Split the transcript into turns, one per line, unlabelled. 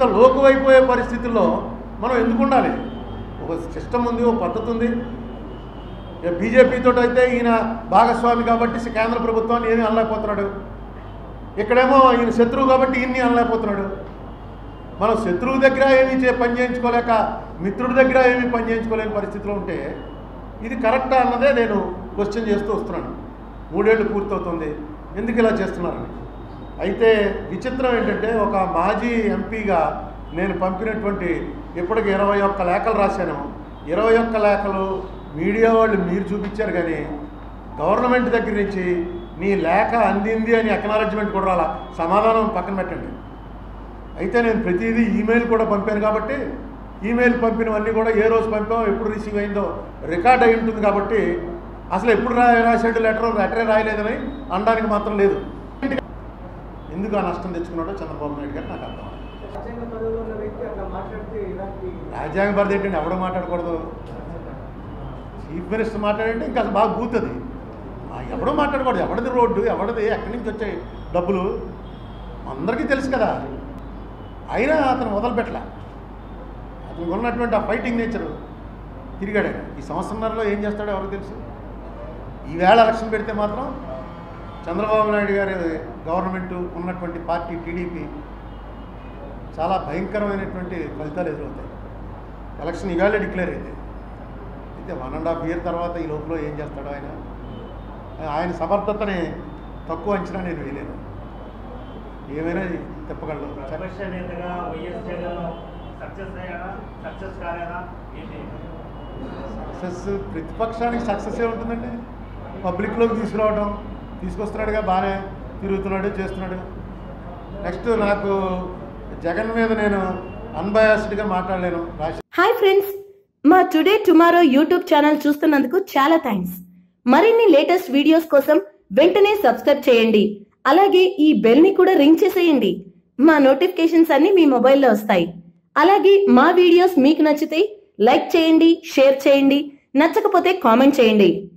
ఇంత లోకువైపోయే పరిస్థితుల్లో మనం ఎందుకు ఉండాలి ఒక సిస్టమ్ ఉంది ఒక పద్ధతి ఉంది ఇక బీజేపీతో అయితే ఈయన భాగస్వామి కాబట్టి కేంద్ర ప్రభుత్వాన్ని ఏమీ అనలేకపోతున్నాడు ఇక్కడేమో ఈయన శత్రువు కాబట్టి ఈయన్ని అనలేకపోతున్నాడు మనం శత్రువు దగ్గర ఏమీ చే పని చేయించుకోలేక మిత్రుడి దగ్గర ఏమీ పని చేయించుకోలేని పరిస్థితిలో ఉంటే ఇది కరెక్టా అన్నదే నేను క్వశ్చన్ చేస్తూ వస్తున్నాను మూడేళ్ళు పూర్తవుతుంది ఎందుకు ఇలా చేస్తున్నారని అయితే విచిత్రం ఏంటంటే ఒక మాజీ ఎంపీగా నేను పంపినటువంటి ఇప్పటికి ఇరవై ఒక్క లేఖలు రాశాను ఇరవై ఒక్క లేఖలు మీడియా వాళ్ళు మీరు చూపించారు కానీ గవర్నమెంట్ దగ్గర నుంచి నీ లేఖ అందింది అని అక్నాలజ్మెంట్ కూడా రాలా సమాధానం పక్కన పెట్టండి అయితే నేను ప్రతిదీ ఈమెయిల్ కూడా పంపాను కాబట్టి ఈమెయిల్ పంపినవన్నీ కూడా ఏ రోజు పంపామో ఎప్పుడు రిసీవ్ అయిందో రికార్డ్ అయి ఉంటుంది కాబట్టి అసలు ఎప్పుడు రా రాశాడు లెటర్ లెటరే రాయలేదని అనడానికి మాత్రం లేదు ఎందుకు ఆ నష్టం తెచ్చుకున్నాడో చంద్రబాబు నాయుడు గారు నాకు అర్థం అవ్వలేదు.
రాజ్యాంగ పదవిలో ఉన్న వ్యక్తి అట్లా మాట్లాడితే ఇలాంటి
రాజ్యాంగ పరిధి ఏంటంటే ఎవడో మాట్లాడకూడదు చీఫ్ మినిస్టర్ మాట్లాడంటే ఇంకా అసలు బాగా బూతుంది ఎవడో మాట్లాడకూడదు ఎవడిది రోడ్డు ఎవడిది ఎక్కడి నుంచి వచ్చాయి డబ్బులు అందరికీ తెలుసు కదా అయినా అతను వదలపెట్టలే అతనికి ఉన్నటువంటి ఆ ఫైటింగ్ నేచర్ తిరిగాడు ఆయన. ఈ సంవత్సరంలో ఏం చేస్తాడో ఎవరికి తెలుసు ఈవేళ ఎలక్షన్ పెడితే మాత్రం చంద్రబాబు నాయుడు గారి గవర్నమెంట్ ఉన్నటువంటి పార్టీ టీడీపీ చాలా భయంకరమైనటువంటి ఫలితాలు ఎదురవుతాయి ఎలక్షన్ ఈవేళ డిక్లేర్ అయితే అయితే వన్ అండ్ హాఫ్ ఇయర్ తర్వాత ఈ లోపల ఏం చేస్తాడో ఆయన ఆయన సమర్థతని తక్కువ అంచనా నేను వేయలేను ఏమైనా చెప్పగలరు
ప్రతిపక్ష నేతగా వైఎస్ జగన్ సక్సెస్ అయ్యాడా సక్సెస్ కాలేదా ఏంటి
సక్సెస్ ప్రతిపక్షానికి సక్సెస్ ఏ ఉంటుందండి పబ్లిక్లోకి తీసుకురావడం తీసుకొస్తున్నాడుగా బాగానే తిరుగుతున్నాడు చేస్తున్నాడు నెక్స్ట్ నాకు జగన్ మీద నేను అన్బయాస్డ్గా మాట్లాడలేను రాజ
హాయ్ ఫ్రెండ్స్ మా టుడే టుమారో యూట్యూబ్ ఛానల్ చూస్తున్నందుకు చాలా థ్యాంక్స్ మరిన్ని లేటెస్ట్ వీడియోస్ కోసం వెంటనే సబ్స్క్రైబ్ చేయండి అలాగే ఈ బెల్ ని కూడా రింగ్ చేసేయండి మా నోటిఫికేషన్స్ అన్ని మీ మొబైల్లో వస్తాయి అలాగే మా వీడియోస్ మీకు నచ్చితే లైక్ చేయండి షేర్ చేయండి నచ్చకపోతే కామెంట్ చేయండి